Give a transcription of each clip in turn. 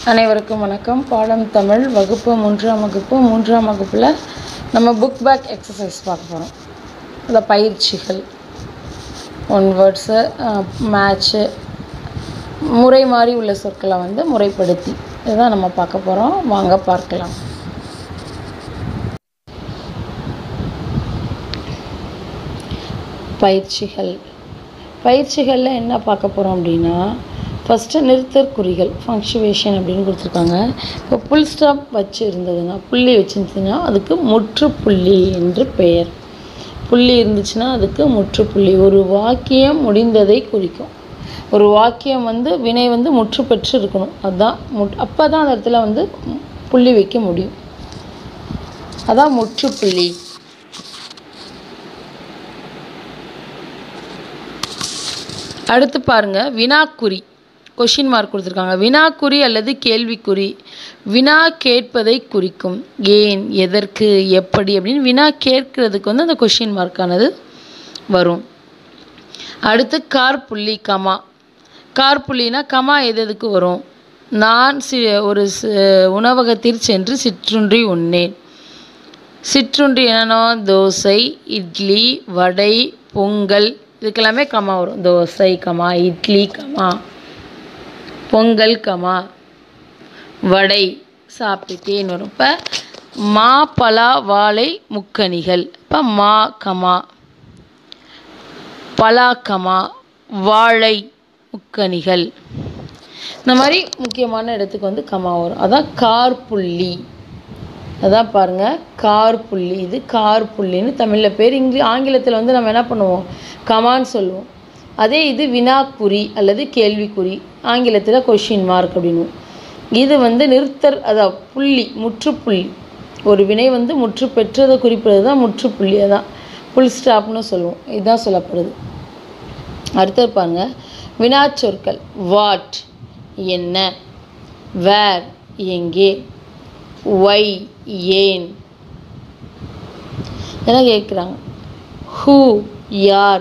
அனைவருக்கும் வணக்கம் பாடம் தமிழ் வகுப்பு மூன்றாம் வகுப்பு மூன்றாம் வகுப்பில் நம்ம புக் பேக் எக்ஸசைஸ் பார்க்க போகிறோம் அதில் பயிற்சிகள் ஒன் வேர்ட்ஸு மேட்ச்சு முறை மாறி உள்ள சொற்களை வந்து முறைப்படுத்தி இதுதான் நம்ம பார்க்க போகிறோம் வாங்க பார்க்கலாம் பயிற்சிகள் பயிற்சிகளில் என்ன பார்க்க போகிறோம் அப்படின்னா ஃபஸ்ட்டு நிறுத்தற்குறிகள் ஃபங்க்சுவேஷன் அப்படின்னு கொடுத்துருக்காங்க இப்போ புல் ஸ்டாப் வச்சு இருந்ததுன்னா புள்ளி வச்சுருந்துச்சுன்னா அதுக்கு முற்றுப்புள்ளி என்று பெயர் புள்ளி இருந்துச்சுன்னா அதுக்கு முற்றுப்புள்ளி ஒரு வாக்கியம் முடிந்ததை குறிக்கும் ஒரு வாக்கியம் வந்து வினை வந்து முற்று பெற்று இருக்கணும் அதுதான் முட் அப்போ தான் அந்த இடத்துல வந்து புள்ளி வைக்க முடியும் அதான் முற்றுப்புள்ளி அடுத்து பாருங்க வினாக்குறி கொஷின் மார்க் கொடுத்துருக்காங்க வினாக்குறி அல்லது கேள்விக்குறி வினா கேட்பதை குறிக்கும் ஏன் எதற்கு எப்படி அப்படின்னு வினா கேட்கறதுக்கு வந்து அந்த கொஷின் மார்க்கானது வரும் அடுத்து கார்புள்ளி கமா கார்புள்ளினா கமா எது எதுக்கு வரும் நான் சி ஒரு சி உணவகத்தில் சென்று சிற்றுண்டி உண்ணேன் சிற்றுண்டி என்னன்னா தோசை இட்லி வடை பொங்கல் இதுக்கெல்லாமே கமா வரும் dosa comma idli comma pongal comma vada சாப்பிட்டுட்டேன்னு வரும் இப்போ மா பலா வாழை முக்கணிகள் இப்போ மா கமா பலா கமா வாழை முக்கணிகள் இந்த மாதிரி முக்கியமான இடத்துக்கு வந்து கமா வரும் அதான் கார் புள்ளி அதான் பாருங்கள் கார் புள்ளி இது கார் புள்ளின்னு தமிழில் பேர் இங்கிலீ ஆங்கிலத்தில் வந்து நம்ம என்ன பண்ணுவோம் கமான்னு சொல்லுவோம் அதே இது வினாக்குறி அல்லது கேள்விக்குறி ஆங்கிலத்தில் கொஷின் மார்க் அப்படின்னுவோம் இது வந்து நிறுத்தர் அதான் புள்ளி முற்றுப்புள்ளி ஒரு வினை வந்து முற்று பெற்றதை குறிப்பிடுறது தான் முற்றுப்புள்ளி அதான் புல் ஸ்டாப்னு சொல்லுவோம் இதுதான் சொல்லப்படுது அடுத்தது பாருங்க வினாச்சொற்கள் வாட் என்ன வேர் எங்கே ஒய் ஏன் இதெல்லாம் கேட்குறாங்க ஹூ யார்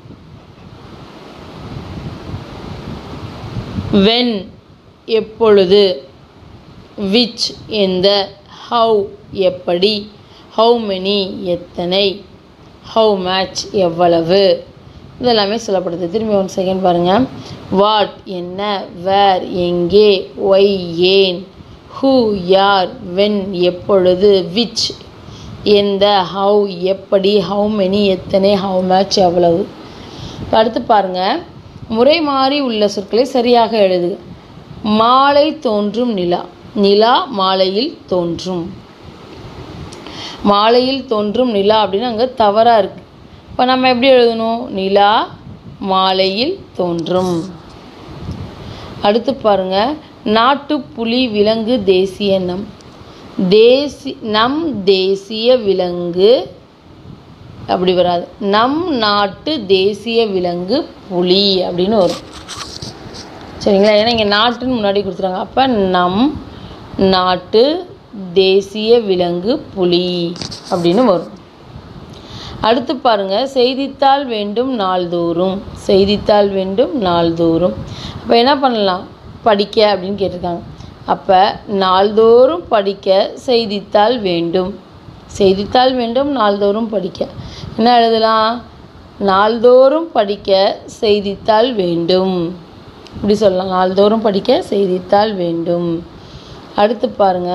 வென் எப்பொழுது விச் எந்த ஹவு எப்படி ஹவு மெனி எத்தனை ஹவு மேட்ச் எவ்வளவு இதெல்லாமே சொல்லப்படுது திரும்பி ஒன் செகண்ட் பாருங்கள் வாட் என்ன வேர் எங்கே ஒய் ஏன் ஹூ யார் வென் எப்பொழுது விச் எந்த ஹவு எப்படி ஹவு மெனி எத்தனை ஹவு மேட்ச் எவ்வளவு இப்போ அடுத்து பாருங்கள் முறை மாறி உள்ள சொற்களை சரியாக எழுதுக மாலை தோன்றும் நிலா நிலா மாலையில் தோன்றும் மாலையில் தோன்றும் நிலா அப்படின்னு அங்கே தவறாக இருக்குது இப்போ நம்ம எப்படி எழுதணும் நிலா மாலையில் தோன்றும் அடுத்து பாருங்க நாட்டு புலி விலங்கு தேசிய நம் தேசி நம் தேசிய விலங்கு அப்படி வராது நம் நாட்டு தேசிய விலங்கு புலி அப்படின்னு வரும் சரிங்களா ஏன்னா இங்கே நாட்டுன்னு முன்னாடி கொடுத்துருக்காங்க அப்போ நம் நாட்டு தேசிய விலங்கு புலி அப்படின்னு வரும் அடுத்து பாருங்க செய்தித்தாள் வேண்டும் நாள்தோறும் செய்தித்தாள் வேண்டும் நாள்தோறும் அப்போ என்ன பண்ணலாம் படிக்க அப்படின்னு கேட்டிருக்காங்க அப்போ நாள்தோறும் படிக்க செய்தித்தாள் வேண்டும் செய்தித்தாள் வேண்டும் நாள்தோறும் படிக்க என்ன எழுதலாம் நாள்தோறும் படிக்க செய்தித்தாள் வேண்டும் இப்படி சொல்லலாம் நாள்தோறும் படிக்க செய்தித்தாள் வேண்டும் அடுத்து பாருங்க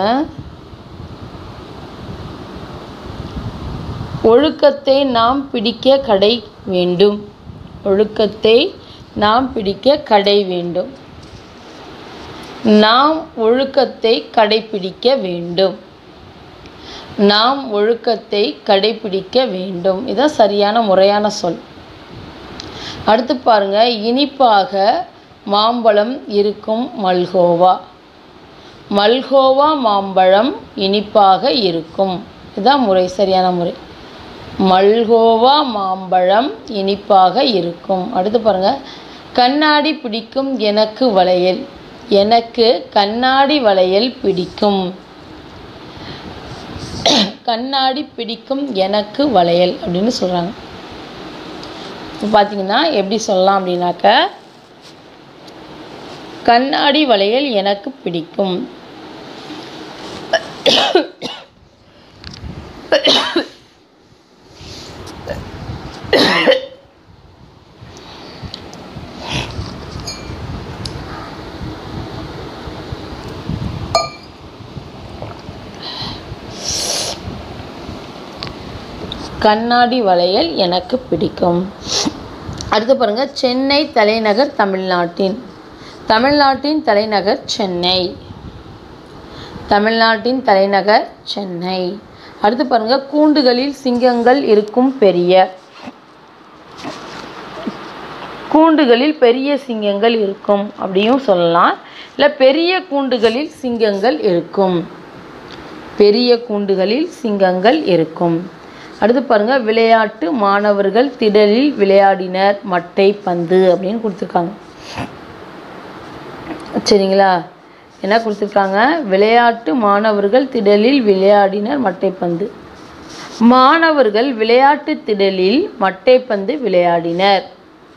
ஒழுக்கத்தை நாம் பிடிக்க கடை வேண்டும் ஒழுக்கத்தை நாம் பிடிக்க கடை வேண்டும் நாம் ஒழுக்கத்தை கடைபிடிக்க வேண்டும் நாம் ஒழுக்கத்தை கடைபிடிக்க வேண்டும் இதான் சரியான முறையான சொல் அடுத்து பாருங்க இனிப்பாக மாம்பழம் இருக்கும் மல்கோவா மல்கோவா மாம்பழம் இனிப்பாக இருக்கும் இதுதான் முறை சரியான முறை மல்கோவா மாம்பழம் இனிப்பாக இருக்கும் அடுத்து பாருங்க கண்ணாடி பிடிக்கும் எனக்கு வளையல் எனக்கு கண்ணாடி வளையல் பிடிக்கும் கண்ணாடி பிடிக்கும் எனக்கு வளையல் அப்படின்னு சொல்கிறாங்க இப்போ பார்த்தீங்கன்னா எப்படி சொல்லலாம் அப்படின்னாக்க கண்ணாடி வளையல் எனக்கு பிடிக்கும் கண்ணாடி வளையல் எனக்கு பிடிக்கும் அடுத்து பாருங்க சென்னை தலைநகர் தமிழ்நாட்டின் தமிழ்நாட்டின் தலைநகர் சென்னை தமிழ்நாட்டின் தலைநகர் சென்னை அடுத்து பாருங்க கூண்டுகளில் சிங்கங்கள் இருக்கும் பெரிய கூண்டுகளில் பெரிய சிங்கங்கள் இருக்கும் அப்படியும் சொல்லலாம் இல்லை பெரிய கூண்டுகளில் சிங்கங்கள் இருக்கும் பெரிய கூண்டுகளில் சிங்கங்கள் இருக்கும் அடுத்து பாருங்க விளையாட்டு மாணவர்கள் திடலில் விளையாடினர் மட்டை பந்து அப்படின்னு கொடுத்துருக்காங்க சரிங்களா என்ன கொடுத்துருக்காங்க விளையாட்டு மாணவர்கள் திடலில் விளையாடினர் மட்டைப்பந்து மாணவர்கள் விளையாட்டு திடலில் மட்டைப்பந்து விளையாடினர்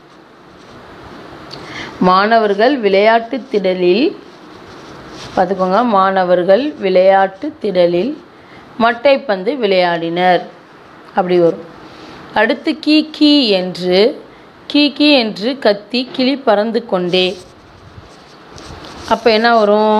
மாணவர்கள் விளையாட்டு திடலில் பார்த்துக்கோங்க மாணவர்கள் விளையாட்டு திடலில் மட்டைப்பந்து விளையாடினர் அப்படி வரும் அடுத்து கீ கீ என்று கீ கீ என்று கத்தி கிளி பறந்து கொண்டே அப்போ என்ன வரும்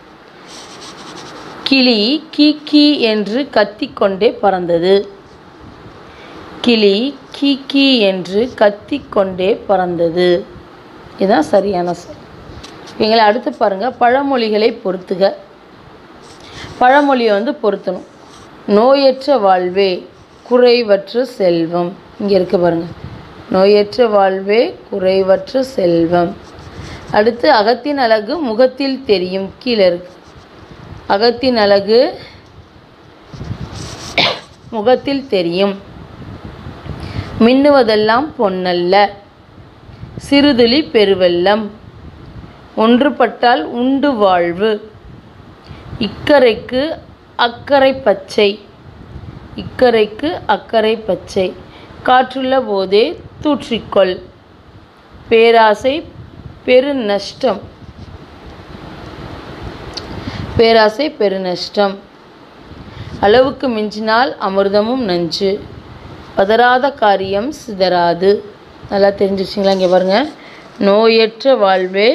கிளி கீ கீ என்று கத்திக்கொண்டே பறந்தது கிளி கீ கீ என்று கத்திக்கொண்டே பறந்தது இதுதான் சரியான சொல் இவங்களை அடுத்து பாருங்கள் பழமொழிகளை பொறுத்துக பழமொழியை வந்து பொருத்தணும் நோயற்ற வாழ்வே குறைவற்ற செல்வம் இங்கே இருக்கு பாருங்கள் நோயற்ற வாழ்வே குறைவற்ற செல்வம் அடுத்து அகத்தின் அழகு முகத்தில் தெரியும் கீழே இருக்கு அகத்தின் அழகு முகத்தில் தெரியும் மின்னுவதெல்லாம் பொன்னல்ல சிறுதுளி பெருவெள்ளம் ஒன்றுபட்டால் உண்டு வாழ்வு இக்கரைக்கு அக்கறை பச்சை இக்கரைக்கு அக்கறை பச்சை காற்றுள்ள போதே தூற்றிக்கொள் பேராசை பெருநஷ்டம் பேராசை பெருநஷ்டம் அளவுக்கு மிஞ்சினால் அமிர்தமும் நஞ்சு பதறாத காரியம் சிதறாது நல்லா தெரிஞ்சிருச்சிங்களா இங்கே பாருங்கள் நோயற்ற வாழ்வே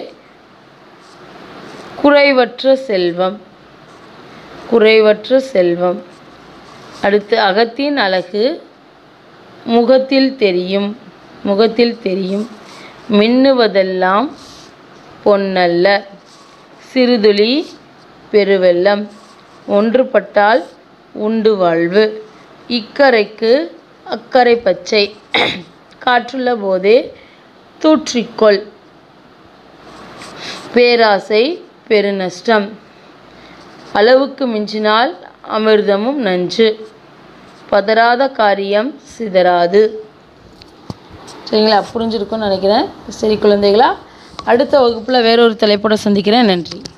குறைவற்ற செல்வம் குறைவற்ற செல்வம் அடுத்து அகத்தின் அழகு முகத்தில் தெரியும் முகத்தில் தெரியும் மின்னுவதெல்லாம் பொன்னல்ல சிறுதுளி பெருவெள்ளம் ஒன்றுபட்டால் உண்டு வாழ்வு இக்கரைக்கு அக்கறை பச்சை காற்றுள்ள போதே தூற்றிக்கொள் பேராசை பெருநஷ்டம் அளவுக்கு மிஞ்சினால் அமிர்தமும் நஞ்சு பதறாத காரியம் சிதறாது சரிங்களா புரிஞ்சிருக்கும்னு நினைக்கிறேன் சரி குழந்தைகளா அடுத்த வகுப்பில் வேறொரு தலைப்போட சந்திக்கிறேன் நன்றி